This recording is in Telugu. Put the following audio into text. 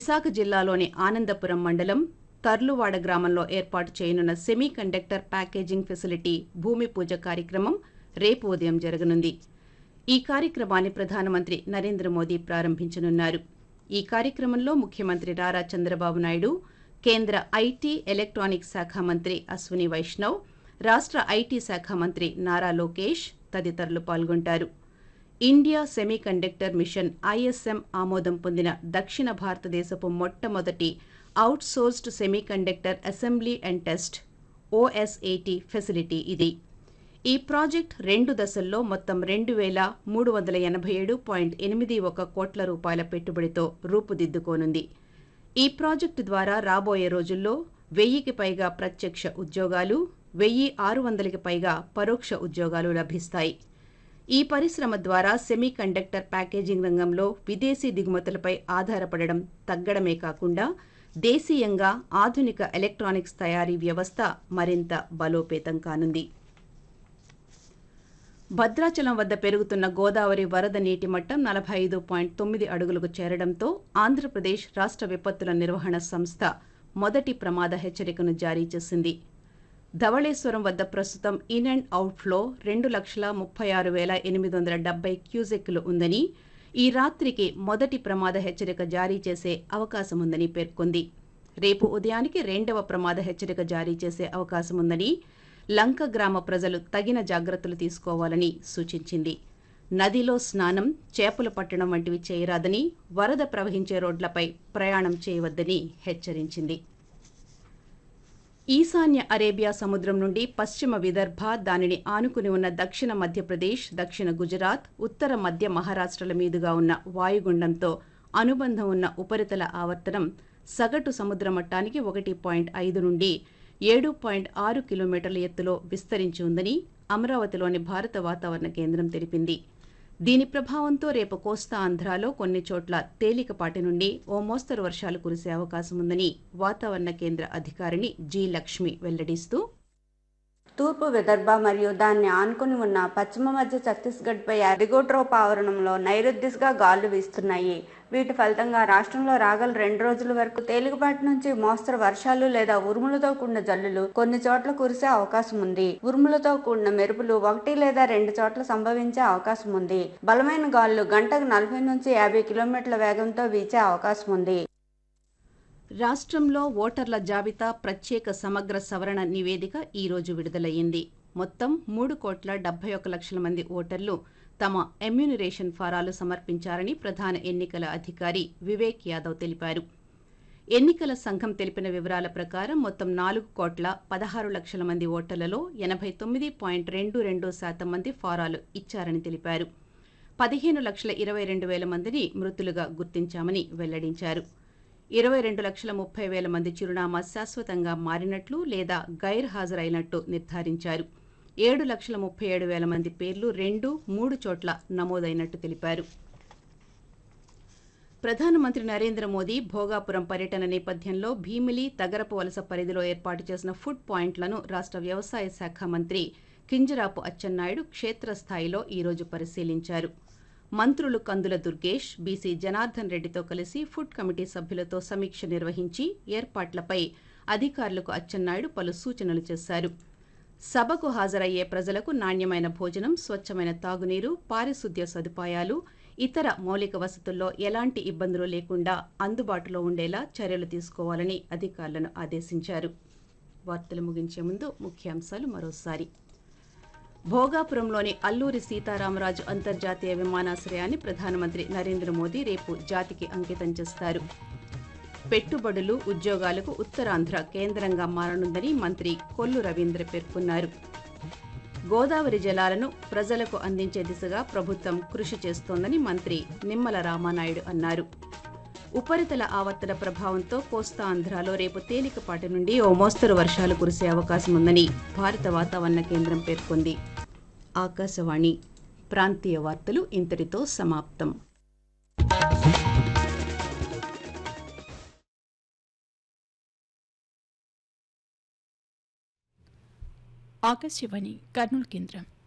విశాఖ జిల్లాలోని ఆనందపురం మండలం తర్లువాడ గ్రామంలో ఏర్పాటు చేయనున్న సెమీ కండక్టర్ ప్యాకేజింగ్ ఫెసిలిటీ భూమి పూజ కార్యక్రమం రేపు ఉదయం జరగనుంది ఈ కార్యక్రమాన్ని ప్రధానమంత్రి నరేంద్ర మోదీ ప్రారంభించనున్నారు ఈ కార్యక్రమంలో ముఖ్యమంత్రి నారా చంద్రబాబు నాయుడు కేంద్ర ఐటీ ఎలక్ట్రానిక్స్ శాఖ మంత్రి అశ్విని వైష్ణవ్ రాష్ట్ర ఐటీ శాఖ మంత్రి నారా లోకేష్ తదితరులు పాల్గొంటారు ఇండియా సెమీకండక్టర్ మిషన్ ఐఎస్ఎం ఆమోదం పొందిన దక్షిణ భారతదేశపు మొట్టమొదటి outsourced semiconductor assembly and test OSAT facility ఇది ఈ ప్రాజెక్ట్ రెండు దశల్లో మొత్తం రెండు వేల మూడు వందల ఎనభై ఏడు పాయింట్ ఎనిమిది ఒక కోట్ల రూపాయల పెట్టుబడితో రూపుదిద్దుకోనుంది ఈ ప్రాజెక్టు ద్వారా రాబోయే రోజుల్లో వెయ్యికి పైగా ప్రత్యక్ష ఉద్యోగాలు వెయ్యి ఆరు వందలకి పైగా పరోక్ష ఉద్యోగాలు లభిస్తాయి ఈ పరిశ్రమ ద్వారా సెమీ కండక్టర్ ప్యాకేజింగ్ రంగంలో విదేశీ దిగుమతులపై ఆధారపడడం తగ్గడమే కాకుండా దేశీయంగా ఆధునిక ఎలక్ట్రానిక్స్ తయారీ వ్యవస్థ మరింత బలోపేతం కానుంది భద్రాచలం వద్ద పెరుగుతున్న గోదావరి వరద నీటి మట్టం నలభై ఐదు పాయింట్ తొమ్మిది అడుగులకు చేరడంతో ఆంధ్రప్రదేశ్ రాష్ట్ర విపత్తుల నిర్వహణ సంస్థ మొదటి ప్రమాద హెచ్చరికను జారీ చేసింది ధవళేశ్వరం వద్ద ప్రస్తుతం ఇన్ అండ్ అవుట్ ఫ్లో రెండు లక్షల ముప్పై ఆరు వేల ఎనిమిది వందల డెబ్బై క్యూసెక్లు ఉందని ఈ రాత్రికి మొదటి ప్రమాద హెచ్చరిక జారీ చేసే అవకాశం ఉందని పేర్కొంది రేపు ఉదయానికి రెండవ ప్రమాద హెచ్చరిక జారీ చేసే అవకాశం ఉందని లంక గ్రామ ప్రజలు తగిన జాగ్రత్తలు తీసుకోవాలని సూచించింది నదిలో స్నానం చేపలు పట్టడం వంటివి చేయరాదని వరద ప్రవహించే రోడ్లపై ప్రయాణం చేయవద్దని హెచ్చరించింది ఈశాన్య అరేబియా సముద్రం నుండి పశ్చిమ విదర్భ దానిని ఆనుకుని ఉన్న దక్షిణ మధ్యప్రదేశ్ దక్షిణ గుజరాత్ ఉత్తర మధ్య మహారాష్ట్రల మీదుగా ఉన్న వాయుగుండంతో అనుబంధం ఉన్న ఉపరితల ఆవర్తనం సగటు సముద్ర మట్టానికి ఒకటి పాయింట్ ఐదు నుండి ఏడు పాయింట్ ఆరు కిలోమీటర్ల ఎత్తులో విస్తరించి ఉందని అమరావతిలోని భారత వాతావరణ కేంద్రం తెలిపింది దీని ప్రభావంతో రేపు కోస్తా ఆంధ్రాలో కొన్ని చోట్ల తేలికపాటి నుండి ఓ మోస్తరు వర్షాలు కురిసే అవకాశం ఉందని వాతావరణ కేంద్ర అధికారిని జి లక్ష్మి వెల్లడిస్తూ తూర్పు విదర్భ మరియు దాన్ని ఆనుకుని ఉన్న పశ్చిమ మధ్య ఛత్తీస్గఢ్పై అడిగోట్రోప్ ఆవరణంలో నైరుద్దిశగా గాలులు వీస్తున్నాయి వీటి ఫలితంగా రాష్ట్రంలో రాగల రెండు రోజుల వరకు తేలికపాటి నుంచి మోస్తరు వర్షాలు లేదా ఉరుములతో కూడిన జల్లులు కొన్ని చోట్ల కురిసే అవకాశం ఉంది ఉరుములతో కూడిన మెరుపులు ఒకటి లేదా రెండు చోట్ల సంభవించే అవకాశం ఉంది బలమైన గాలులు గంటకు నలభై నుంచి యాభై కిలోమీటర్ల వేగంతో వీచే అవకాశం ఉంది రాష్ట్రంలో ఓటర్ల జాబితా ప్రత్యేక సమగ్ర సవరణ నివేదిక ఈ రోజు విడుదలయ్యింది మొత్తం మూడు కోట్ల డెబ్బై ఒక్క లక్షల మంది ఓటర్లు తమ ఎమ్యూనరేషన్ ఫారాలు సమర్పించారని ప్రధాన ఎన్నికల అధికారి వివేక్ యాదవ్ తెలిపారు ఎన్నికల సంఘం తెలిపిన వివరాల ప్రకారం మొత్తం నాలుగు కోట్ల పదహారు లక్షల మంది ఓటర్లలో ఎనభై తొమ్మిది పాయింట్ రెండు రెండు శాతం మంది ఫారాలు ఇచ్చారని తెలిపారు పదిహేను లక్షల ఇరవై రెండు వేల మందిని మృతులుగా గుర్తించామని వెల్లడించారు ఇరవై రెండు లక్షల ముప్పై వేల మంది చిరునామా శాశ్వతంగా మారినట్లు లేదా గైర్ హాజరైనట్టు నిర్ధారించారు ఏడు లక్షల ముప్పై ఏడు వేల మంది పేర్లు రెండు మూడు చోట్ల నమోదైనట్టు తెలిపారు ప్రధానమంత్రి నరేంద్ర మోదీ భోగాపురం పర్యటన నేపథ్యంలో భీమిలి తగరపు వలస పరిధిలో ఏర్పాటు చేసిన ఫుడ్ పాయింట్లను రాష్ట్ర వ్యవసాయ శాఖ మంత్రి కింజరాపు అచ్చెన్నాయుడు క్షేత్రస్థాయిలో ఈరోజు పరిశీలించారు మంత్రులు కందుల దుర్గేష్ బీసీ జనార్దన్ రెడ్డితో కలిసి ఫుడ్ కమిటీ సభ్యులతో సమీక్ష నిర్వహించి ఏర్పాట్లపై అధికారులకు అచ్చెన్నాయుడు పలు సూచనలు చేశారు సభకు హాజరయ్యే ప్రజలకు నాణ్యమైన భోజనం స్వచ్ఛమైన తాగునీరు పారిశుద్ధ్య సదుపాయాలు ఇతర మౌలిక వసతుల్లో ఎలాంటి ఇబ్బందులు లేకుండా అందుబాటులో ఉండేలా చర్యలు తీసుకోవాలని అధికారులను ఆదేశించారు వార్తలు ముగించే ముందు ముఖ్యాంశాలు మరోసారి భోగాపురంలోని అల్లూరి సీతారామరాజు అంతర్జాతీయ విమానాశ్రయాన్ని ప్రధానమంత్రి నరేంద్ర మోదీ రేపు జాతికి అంకితం చేస్తారు పెట్టుబడులు ఉద్యోగాలకు ఉత్తరాంధ్ర కేంద్రంగా మారనుందని మంత్రి కొల్లు రవీంద్ర పేర్కొన్నారు గోదావరి జలాలను ప్రజలకు అందించే దిశగా ప్రభుత్వం కృషి చేస్తోందని మంత్రి నిమ్మల రామానాయుడు అన్నారు ఉపరితల ఆవర్తన ప్రభావంతో కోస్తా ఆంధ్రాలో రేపు తేలికపాటి నుండి ఓ మోస్తరు వర్షాలు కురిసే అవకాశం ఉందని భారత వాతావరణ కేంద్రం పేర్కొంది ఆకాశవాణి ప్రాంతీయ వార్తలు ఇంతటితో సమాప్తం ఆకాశవాణి కర్నూలు కేంద్రం